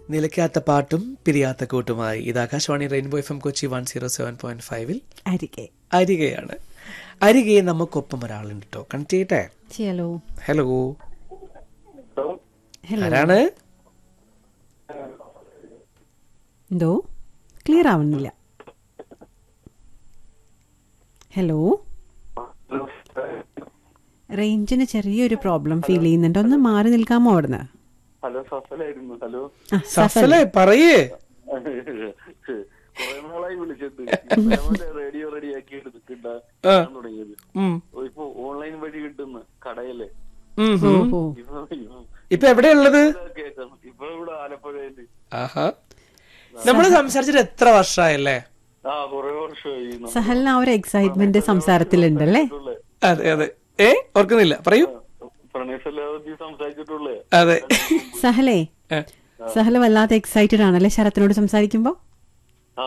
നിലയ്ക്കാത്ത പാട്ടും പിരിയാത്ത കൂട്ടുമായി ഇത് Akashvani rainbow F M Kochi one zero seven point ഫൈവിൽ അരികെ അരികയാണ് അരികെ നമുക്കൊപ്പം ഒരാളുണ്ട് കേട്ടോ കണക്ട് ചെയ്യട്ടെ ഹലോ ഹലോ ഹലോ ആരാണ് എന്തോ ക്ലിയർ ആവുന്നില്ല ഹലോ റേഞ്ചിന് ചെറിയൊരു പ്രോബ്ലം ഫീൽ ചെയ്യുന്നുണ്ട് ഒന്ന് മാറി നിൽക്കാമോ അവിടുന്ന് ഹലോ സഫലായിരുന്നു ഹലോ ആ, സഫൽ. സഫലെ പറയേ കുറെ നാളായി വിളിച്ചത് റേഡിയോ റെഡിയാക്കി എടുത്തിട്ടുണ്ട ആ. തുടങ്ങിയത് ഉം. ഓ, ഇപ്പൊ ഓൺലൈൻ വഴി കിട്ടുന്ന കടയല്ലേ ഉം, ഉം. ഓഹോ ഇപ്പൊ ഇപ്പൊ ഇപ്പൊ എവിടെയുള്ളത് കേൾക്കാം ഇപ്പൊ ഇവിടെ ആലപ്പുഴയില് ആഹാ നമ്മള് സംസാരിച്ചിട്ട് എത്ര വർഷമായല്ലേ ആ കുറെ വർഷമായി നമ്മ- സഹലിന് ആ ഒരു എക്സൈറ്റ്മെന്റ് സംസാരത്തിലുണ്ടല്ലേ ഉള്ളെ. അതെ അതെ ഏ ഓർക്കുന്നില്ല പറയൂ പ്രണയസല്ലാവതി സംസാരിച്ചിട്ടുള്ളേ അതെ സഹലേ ഏ. സഹല് വല്ലാതെ എക്സൈറ്റഡ് ആണല്ലേ ശരത്തിനോട് സംസാരിക്കുമ്പോ ആ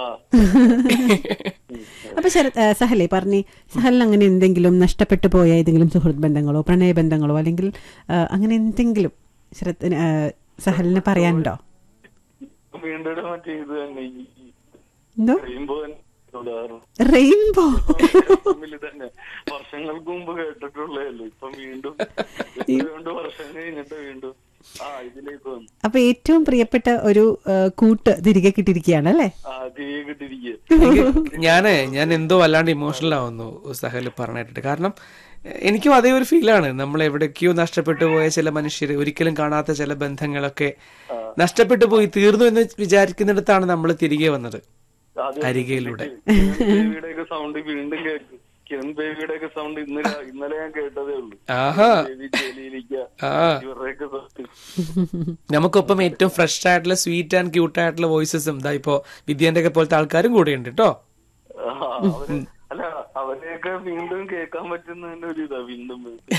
അപ്പൊ ശരത് ആ, സഹലേ പറഞ്ഞേ സഹലിന് അങ്ങനെ എന്തെങ്കിലും നഷ്ടപ്പെട്ടു പോയ ഏതെങ്കിലും സുഹൃത്ത് ബന്ധങ്ങളോ പ്രണയബന്ധങ്ങളോ അല്ലെങ്കിൽ ആ, അങ്ങനെ എന്തെങ്കിലും ശരത്തിന് ആ, സഹലിന് പറയാനുണ്ടോ വീണ്ടും മറ്റേ ഇത് തന്നെ ഈ എന്തോ കഴിയുമ്പോ തന്നെ ഉദാഹരണം റെയിൻബോ തമ്മില് തന്നെ വർഷങ്ങൾക്ക് മുമ്പ് കേട്ടിട്ടുള്ളതല്ലേ ഇപ്പൊ വീണ്ടും രണ്ട് വർഷം കഴിഞ്ഞിട്ട് വീണ്ടും ആ ഇതിലേക്ക് വന്നു അപ്പൊ ഏറ്റവും പ്രിയപ്പെട്ട ഒരു ആ, കൂട്ട് തിരികെ കിട്ടിയിരിക്കുകയാണ് അല്ലേ ആ തിരികെ കിട്ടിരിക്കുക എനിക്ക് ഞാനേ ഞാൻ എന്തോ വല്ലാണ്ട് ഇമോഷണൽ ആവുന്നു സഹല് പറഞ്ഞിട്ട് കാരണം എ- എനിക്കും അതേ ഒരു ഫീലാണ് നമ്മൾ എവിടേക്കോ നഷ്ടപ്പെട്ടു പോയ ചില മനുഷ്യർ ഒരിക്കലും കാണാത്ത ചില ബന്ധങ്ങളൊക്കെ നഷ്ടപ്പെട്ടു പോയി തീർന്നു എന്ന് വിചാരിക്കുന്നിടത്താണ് നമ്മൾ തിരികെ വന്നത് അരികയിലൂടെ ബേബിയുടെ ഒക്കെ സൗണ്ട് വീണ്ടും കേൾക്കും കിരൺ ബേബിയുടെ ഒക്കെ സൗണ്ട് ഇന്നലെ ഇന്നലെ ഞാൻ കേട്ടതേ ഉള്ളൂ ആഹാ ബേബി ജലീലിക്ക ആ ഇവരുടെയൊക്കെ സൗണ്ട് നമുക്കൊപ്പം ഏറ്റവും ഫ്രഷ് ആയിട്ടുള്ള സ്വീറ്റ് ആൻഡ് ക്യൂട്ട് ആയിട്ടുള്ള വോയിസസും ഇതാ ഇപ്പോ വിദ്യാന്റെ ഒക്കെ പോലത്തെ ആൾക്കാരും കൂടെ ഉണ്ട് കേട്ടോ ആ, അവര് അല്ല അവരെയൊക്കെ വീണ്ടും കേൾക്കാൻ പറ്റുന്നതിന്റെ ഒരു ഇതാ വീണ്ടും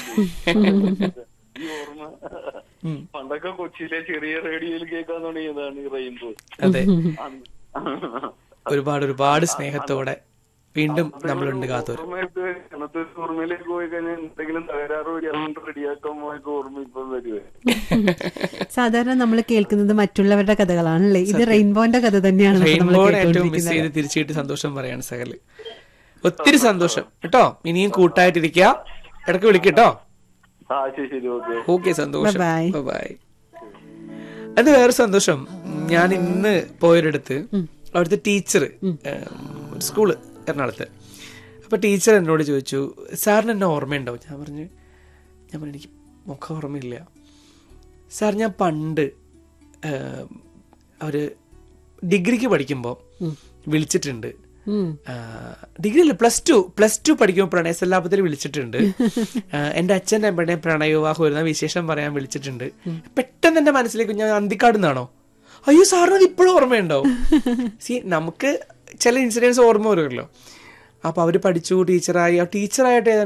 ഈ ഓർമ്മ പണ്ടൊക്കെ കൊച്ചിയിലെ ചെറിയ റേഡിയോയിൽ കേൾക്കാൻ തുടങ്ങിയതാണ് ഈ റെയിൻബോ അതെ അന്ന് ഒരുപാട് ഒരുപാട് സ്നേഹത്തോടെ വീണ്ടും നമ്മളുണ്ട് കാത്തോര് ഓർമ്മയൊക്കെ അന്നത്തെ ഓർമ്മയിലേക്ക് പോയി കഴിഞ്ഞാൽ എന്തെങ്കിലും തകരാറ് വരികയാണെങ്കിൽ റെഡിയാക്കാൻ പോയൊക്കെ ഓർമ്മ ഇപ്പൊ വരുവേ സാധാരണ നമ്മൾ കേൾക്കുന്നത് മറ്റുള്ളവരുടെ കഥകളാണല്ലേ ഇത് റെയിൻബോന്റെ കഥ തന്നെയാണ് നമ്മൾ റെയിൻബോയുടെ ഏറ്റവും മിസ് കേട്ടുകൊണ്ടിരിക്കുന്നത്. ചെയ്ത് തിരിച്ചു കിട്ടി സന്തോഷം പറയാണ് സകല് ഒത്തിരി സന്തോഷം കേട്ടോ ഇനിയും കൂട്ടായിട്ടിരിക്കുക ഇടയ്ക്ക് വിളിക്കട്ടോ ആ ശരി ശരി ഓക്കെ ഓക്കെ സന്തോഷം Bye-bye. ബൈ അത് വേറെ സന്തോഷം ഞാൻ ഇന്ന് പോയൊരിടത്ത് അവിടുത്തെ ടീച്ചർ സ്കൂള് എറണാകുളത്ത് അപ്പൊ ടീച്ചർ എന്നോട് ചോദിച്ചു സാറിന് എന്നെ ഓർമ്മയുണ്ടാവും ഞാൻ പറഞ്ഞു ഞാൻ പറഞ്ഞു എനിക്ക് മുഖം ഓർമ്മയില്ല സാർ ഞാൻ പണ്ട് ഏഹ്, ഒരു ഡിഗ്രിക്ക് പഠിക്കുമ്പോൾ വിളിച്ചിട്ടുണ്ട് ഉം. ഡിഗ്രി അല്ല പ്ലസ് ടു പ്ലസ് ടു പഠിക്കുമ്പോൾ പ്രണയസല്ലാപത്തിൽ വിളിച്ചിട്ടുണ്ട് ആ, എന്റെ അച്ഛൻ്റെ എവിടെ പ്രണയവിവാഹം വരുന്ന വിശേഷം പറയാൻ വിളിച്ചിട്ടുണ്ട് പെട്ടെന്ന് എന്റെ മനസ്സിലേക്ക് ഞാൻ അന്തിക്കാട് നിന്നാണോ അയ്യോ സാറിന് അത് ഇപ്പോഴും ഓർമ്മയുണ്ടാവും സി നമുക്ക് ചില ഇൻസിഡൻസ് ഓർമ്മ വരുമല്ലോ അപ്പൊ അവര് പഠിച്ചു ടീച്ചറായി ആ ടീച്ചറായിട്ട്